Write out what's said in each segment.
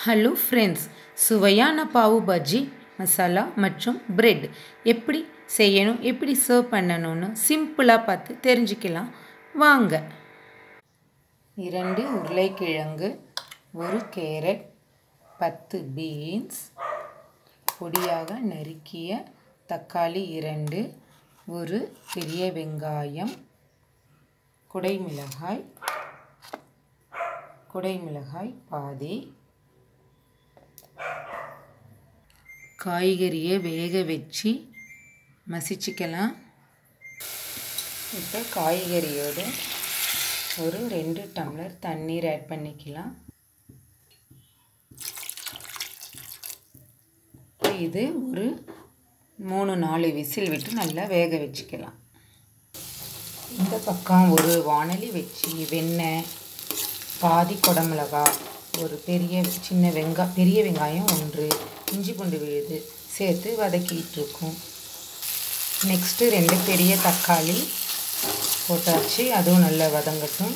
hello friends சுவையான பாவு பஜ்ஜி மசாலா மற்றும் பிரெட் எப்படி செய்யணும் எப்படி சர்வ் பண்ணணும்னு சிம்பிளாக பார்த்து தெரிஞ்சுக்கலாம் வாங்க இரண்டு உருளைக்கிழங்கு ஒரு கேரட் பத்து பீன்ஸ் பொடியாக நறுக்கிய தக்காளி இரண்டு ஒரு பெரிய வெங்காயம் குடைமிளகாய் குடைமிளகாய் பாதி காய்கறியை வேக வச்சு மசிச்சுக்கலாம் இப்போ காய்கறியோடு ஒரு ரெண்டு டம்ளர் தண்ணீர் ஆட் பண்ணிக்கலாம் இது ஒரு மூணு நாலு விசில் விட்டு நல்லா வேக வச்சுக்கலாம் இந்த பக்கம் ஒரு வானலி வச்சு வெண்ணெய் பாதி குடமிளகா ஒரு பெரிய சின்ன வெங்கா பெரிய வெங்காயம் ஒன்று இஞ்சி பூண்டு விழுது சேர்த்து வதக்கிட்டு இருக்கோம் நெக்ஸ்ட்டு ரெண்டு பெரிய தக்காளி போட்டாச்சு அதுவும் நல்லா வதங்கட்டும்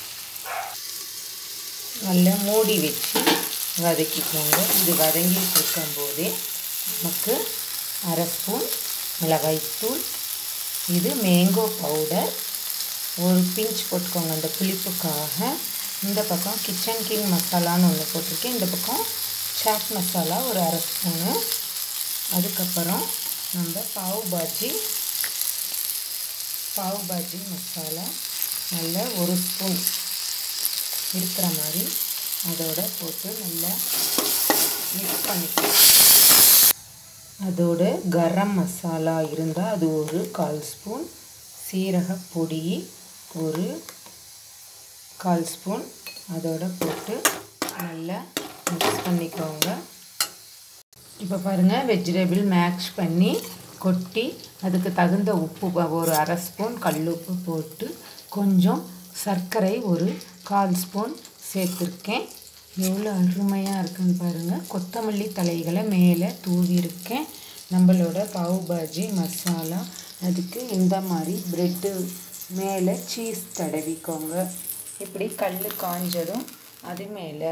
நல்லா மூடி வச்சு வதக்கிக்கோங்க இது வதங்கிட்டு இருக்கும்போதே நமக்கு அரை ஸ்பூன் மிளகாய்த்தூள் இது மேங்கோ பவுடர் ஒரு பிஞ்ச் போட்டுக்கோங்க அந்த புளிப்புக்காக இந்த பக்கம் கிச்சன் கிங் மசாலான்னு ஒன்று போட்டிருக்கேன் இந்த பக்கம் சாட் மசாலா ஒரு அரை ஸ்பூனு அதுக்கப்புறம் நம்ம பாவு பாஜி பாவு பாஜி மசாலா நல்ல ஒரு ஸ்பூன் இருக்கிற மாதிரி அதோட போட்டு நல்லா மிக்ஸ் பண்ணிக்கலாம் அதோட கரம் மசாலா இருந்தால் அது ஒரு கால் ஸ்பூன் சீரக பொடி ஒரு கால் ஸ்பூன் அதோட போட்டு நல்லா மிக்ஸ் பண்ணிக்கோங்க இப்போ பாருங்கள் வெஜிடபிள் மேக்ஸ் பண்ணி கொட்டி அதுக்கு தகுந்த உப்பு ஒரு அரை ஸ்பூன் கல் உப்பு போட்டு கொஞ்சம் சர்க்கரை ஒரு கால் ஸ்பூன் சேர்த்துருக்கேன் எவ்வளோ அருமையாக இருக்குன்னு பாருங்கள் கொத்தமல்லி தலைகளை மேலே தூவியிருக்கேன் நம்மளோட பாவு பாஜி மசாலா அதுக்கு இந்த மாதிரி ப்ரெட்டு மேலே சீஸ் தடவிக்கோங்க இப்படி கல் காஞ்சதும் அது மேலே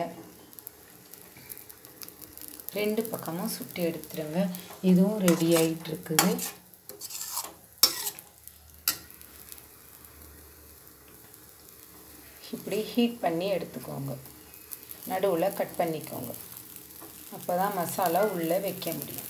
ரெண்டு பக்கமும் சுட்டி எடுத்துருங்க இதுவும் ரெடி ஆகிட்டு இருக்குது இப்படி ஹீட் பண்ணி எடுத்துக்கோங்க நடுவில் கட் பண்ணிக்கோங்க அப்போ தான் மசாலா உள்ளே வைக்க முடியும்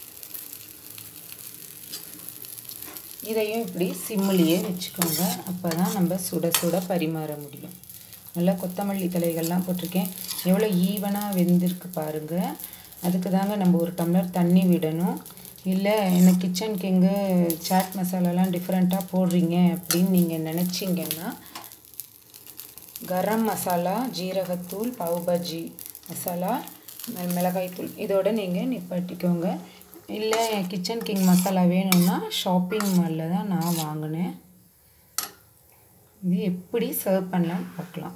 இதையும் இப்படி சிம்மிலேயே வச்சுக்கோங்க அப்போ தான் நம்ம சுட சுட பரிமாற முடியும் நல்லா கொத்தமல்லி தலைகள்லாம் போட்டிருக்கேன் எவ்வளோ ஈவனாக வெந்திருக்கு பாருங்கள் அதுக்கு தாங்க நம்ம ஒரு டம்ளர் தண்ணி விடணும் இல்லை எனக்கு கிச்சன் கிங்கு சாட் மசாலாலாம் டிஃப்ரெண்ட்டாக போடுறீங்க அப்படின்னு நீங்கள் நினச்சிங்கன்னா கரம் மசாலா ஜீரகத்தூள் பாவுபாஜி மசாலா மிளகாய்த்தூள் இதோட நீங்கள் நிப்பாட்டிக்கோங்க இல்லை கிச்சன் கிங் மசாலா வேணும்னா ஷாப்பிங் மாலில் தான் நான் வாங்கினேன் இது எப்படி சர்வ் பண்ணலாம் பார்க்கலாம்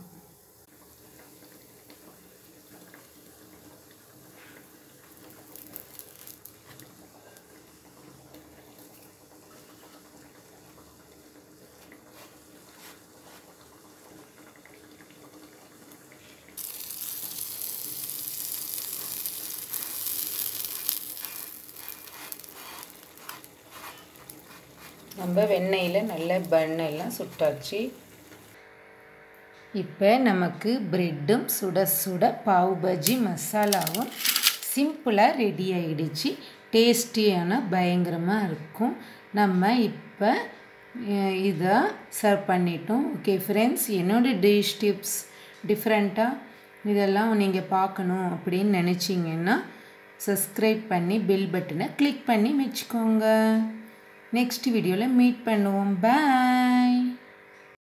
நம்ம வெண்ணெயில் நல்ல பண்ணெல்லாம் சுட்டாச்சு இப்போ நமக்கு ப்ரெட்டும் சுட சுட பாவு பஜ்ஜி மசாலாவும் சிம்பிளாக ரெடி ஆகிடுச்சு டேஸ்டியான பயங்கரமாக இருக்கும் நம்ம இப்போ இதை சர்வ் பண்ணிட்டோம் ஓகே ஃப்ரெண்ட்ஸ் என்னோடய டிஷ் டிப்ஸ் டிஃப்ரெண்ட்டாக இதெல்லாம் நீங்கள் பார்க்கணும் அப்படின்னு நினச்சிங்கன்னா சப்ஸ்கிரைப் பண்ணி பெல் பட்டனை கிளிக் பண்ணி வச்சுக்கோங்க நெக்ஸ்ட் வீடியோவில் மீட் பண்ணுவோம் பாய்